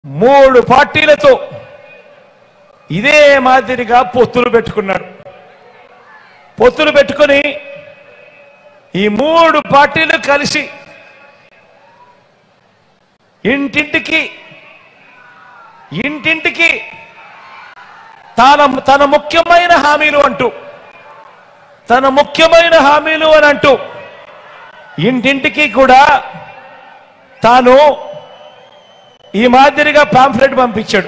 మూడు పార్టీలతో ఇదే మాదిరిగా పొత్తులు పెట్టుకున్నాడు పొత్తులు పెట్టుకొని ఈ మూడు పార్టీలు కలిసి ఇంటింటికి ఇంటింటికి తన తన ముఖ్యమైన హామీలు అంటూ తన ముఖ్యమైన హామీలు అని అంటూ ఇంటింటికి కూడా తాను ఈ మాదిరిగా పాంఫ్లెట్ పంపించాడు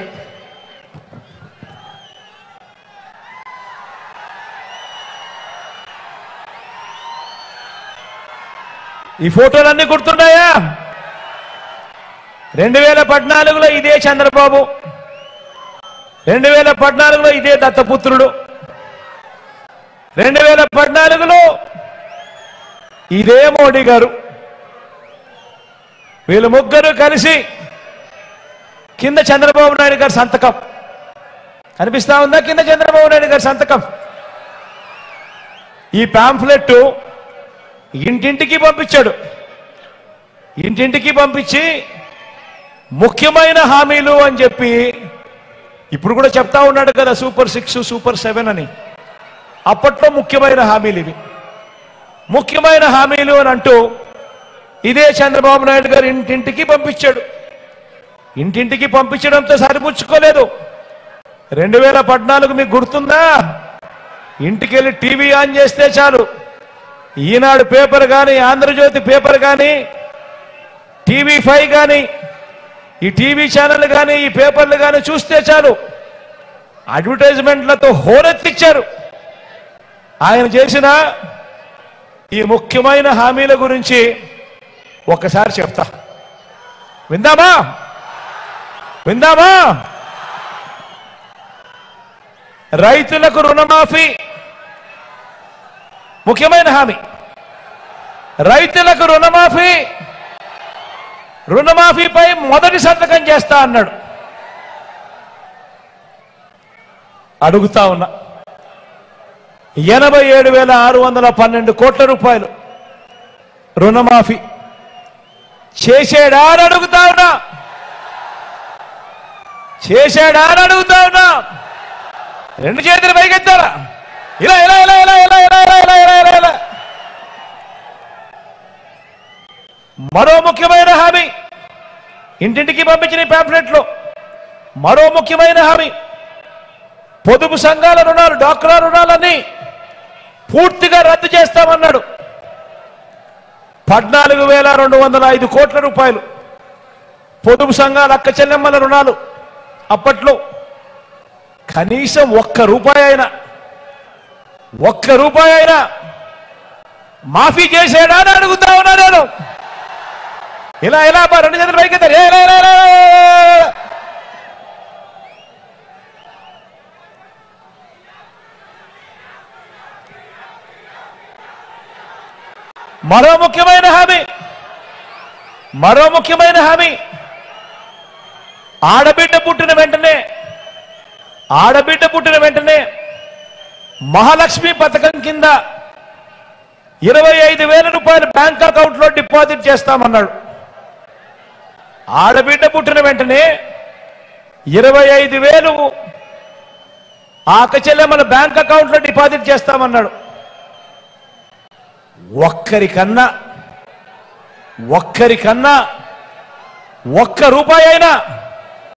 ఈ ఫోటోలన్నీ గుర్తున్నాయా రెండు వేల పద్నాలుగులో ఇదే చంద్రబాబు రెండు వేల పద్నాలుగులో ఇదే దత్తపుత్రుడు రెండు వేల పద్నాలుగులో ఇదే మోడీ గారు వీళ్ళు ముగ్గురు కలిసి కింద చంద్రబాబు నాయుడు గారి సంతకం కనిపిస్తా ఉందా కింద చంద్రబాబు నాయుడు గారి సంతకం ఈ పాంఫ్లెట్ ఇంటింటికి పంపించాడు ఇంటింటికి పంపించి ముఖ్యమైన హామీలు అని చెప్పి ఇప్పుడు కూడా చెప్తా ఉన్నాడు కదా సూపర్ సిక్స్ సూపర్ సెవెన్ అని అప్పట్లో ముఖ్యమైన హామీలు ఇవి ముఖ్యమైన హామీలు అని అంటూ ఇదే చంద్రబాబు నాయుడు గారు ఇంటింటికి పంపించాడు ఇంటింటికి పంపించడంతో సరిపుచ్చుకోలేదు రెండు వేల పద్నాలుగు మీకు గుర్తుందా ఇంటికి వెళ్ళి టీవీ ఆన్ చేస్తే చాలు ఈనాడు పేపర్ కానీ ఆంధ్రజ్యోతి పేపర్ కానీ టీవీ ఫైవ్ కానీ ఈ టీవీ ఛానల్ కానీ ఈ పేపర్లు కానీ చూస్తే చాలు అడ్వర్టైజ్మెంట్లతో హోరెత్తిచ్చారు ఆయన చేసిన ఈ ముఖ్యమైన హామీల గురించి ఒక్కసారి చెప్తా విందామా విందామా రైతులకు రుణమాఫీ ముఖ్యమైన హామీ రైతులకు రుణమాఫీ రుణమాఫీపై మొదటి సంతకం చేస్తా అన్నాడు అడుగుతా ఉన్నా ఎనభై ఏడు వేల ఆరు వందల పన్నెండు కోట్ల రూపాయలు రుణమాఫీ చేసాడా అని అడుగుతా ఉన్నా చేశాడా అని అడుగుతా ఉన్నా రెండు చేతులు పైకెత్తారా ఇలా ఇలా ఇలా ఇలా ఇలా ఇలా ఇలా ఇలా ఇలా ఇలా ఇలా మరో ముఖ్యమైన హామీ ఇంటింటికి పంపించిన ప్యాంప్లెట్లో మరో ముఖ్యమైన హామీ పొదుపు సంఘాల రుణాలు డాక్రా రుణాలన్నీ పూర్తిగా రద్దు చేస్తామన్నాడు పద్నాలుగు వేల రెండు వందల ఐదు కోట్ల రూపాయలు పొదుపు సంఘాల అక్క చెల్లెమ్మల రుణాలు అప్పట్లో కనీసం ఒక్క రూపాయి అయినా ఒక్క రూపాయి అయినా మాఫీ చేసాడా అని అడుగుతా ఉన్నా నేను ఇలా ఇలా బా రెండు చేతులు పైకి ఎత్తారు. ఏ, ఇలా, ఇలా, ఇలా, ఇలా, ఇలా. మరో ముఖ్యమైన హామీ మరో ముఖ్యమైన హామీ ఆడబిడ్డ పుట్టిన వెంటనే ఆడబిడ్డ పుట్టిన వెంటనే మహాలక్ష్మి పథకం కింద ఇరవై ఐదు వేల రూపాయలు బ్యాంక్ అకౌంట్ లో డిపాజిట్ చేస్తామన్నాడు ఆడబిడ్డ పుట్టిన వెంటనే ఇరవై ఐదు వేలు ఆ చెల్లెమ్మల బ్యాంక్ అకౌంట్ లో డిపాజిట్ చేస్తామన్నాడు ఒక్కరికన్నా ఒక్కరికన్నా ఒక్క రూపాయి అయినా